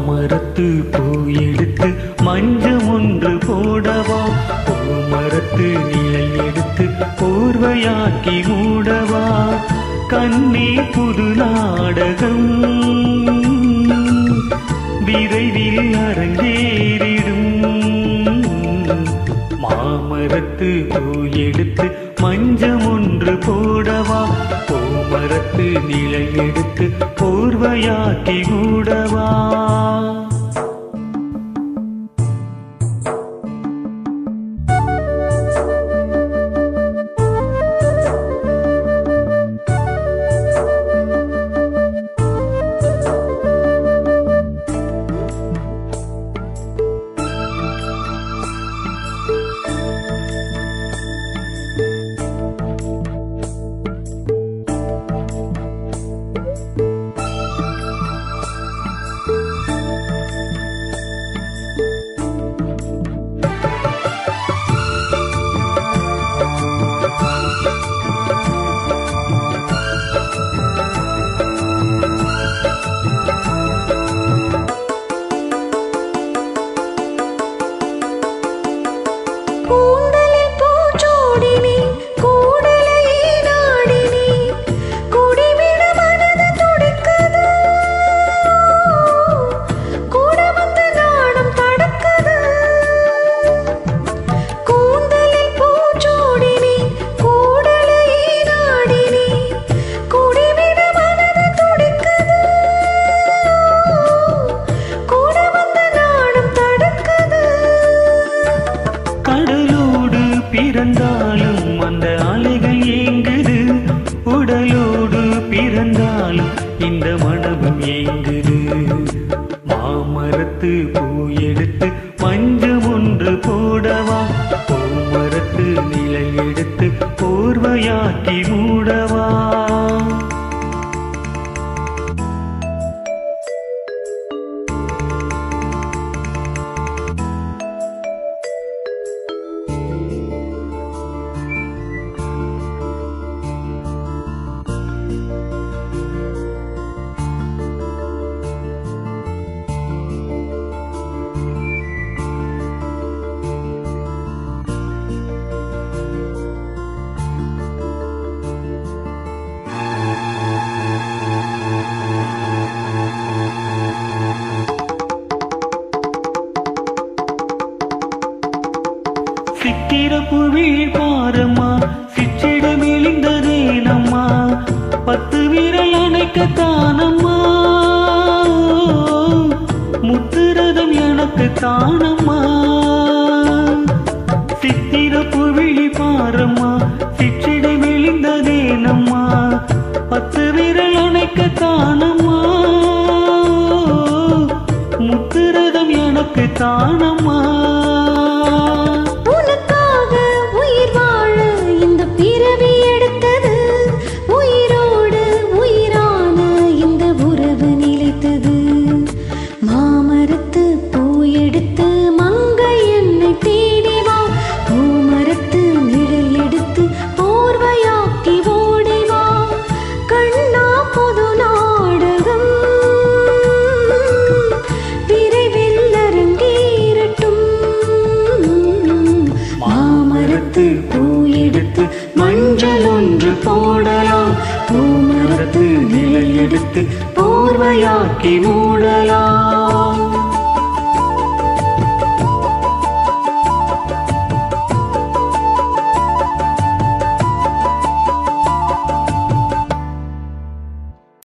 மாமரத்து பூ எடுத்து மஞ்சம் ஒன்று போடவா பூமரத்து நிழல் எடுத்து போர்வையாக்கி மூடவா கண்ணே புது நாடகம் விரைவில் அரங்கேறிடும் மாமரத்து பூ எடுத்து மஞ்சம் ஒன்று போடவா பூமரத்து நிழல் எடுத்து போர்வையாக்கி மூடவா கூந்தலில் பூச்சூடினி கூடலையே நாடினி குடிவிட மனது துடிக்குது கூட வந்து நாடும் தடுக்குது கூந்தலில் பூச்சூடினி கூடலையே நாடினி குடிவிட மனது துடிக்குது கூட வந்து நாடும் தடுக்குது கடலோடு பிறந்தாலும் அந்த அலைகள் ஏங்குது உடலோடு பிறந்தாலும் இந்த மனமும் ஏங்குது மாமரத்து பூ எடுத்து மஞ்சம் ஒன்று போடவா பூமரத்து நிழல் எடுத்து போர்வையாக்கி மூடவா சித்திர புவிழ் பாரம்மா சிற்றிட மெலிந்ததே நம்மா பத்து விரல் அணைக்கத்தானம்மா முத்துரதம் எனக்கு தானம்மா சித்திர புவிழி பாரம்மா சிற்றிட மெலிந்ததே நம்மா பத்து விரல் அணைக்கத்தானம்மா முத்துரதம் எனக்கு தானம்மா உனக்காக உயிர் வாழ இந்த பிறவி எடுத்தது உயிரோடு உயிரான இந்த உறவு நிலைத்தது மாமரத்து பூ எடுத்து மங்கை என்னை தேடி வா பூமரத்து நிழல் எடுத்து போர்வையாக்கி ஓடி வா கண்ணா பொது நாடகம் விரைவில் அரங்கேறட்டும் மாமரத்து பூ எடுத்து மஞ்சள் ஒன்று போடலாம் பூமரத்து நிழல் எடுத்து போர்வையாக்கி மூ